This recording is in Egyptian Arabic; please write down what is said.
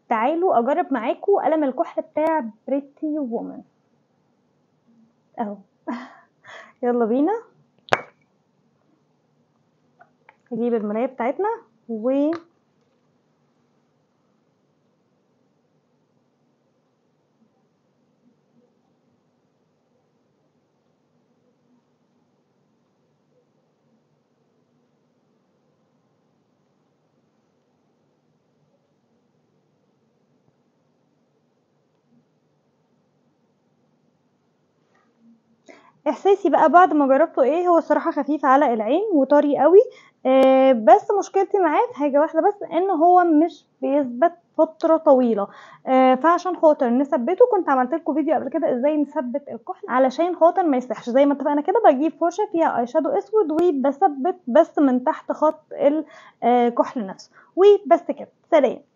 تعالوا اجرب معاكم قلم الكحل بتاع بريتي وومن اهو يلا بينا نجيب المرايه بتاعتنا و احساسي بقى بعد ما جربته ايه هو الصراحه خفيف على العين وطري قوي آه بس مشكلتي معاه في حاجه واحده بس ان هو مش بيثبت فتره طويله آه فعشان خاطر نثبته كنت عملت لكم فيديو قبل كده ازاي نثبت الكحل علشان خاطر ما يسيحش زي ما اتفقنا كده بجيب فرشه فيها اي شادو اسود وبثبت بس من تحت خط الكحل نفسه وبس كده سلام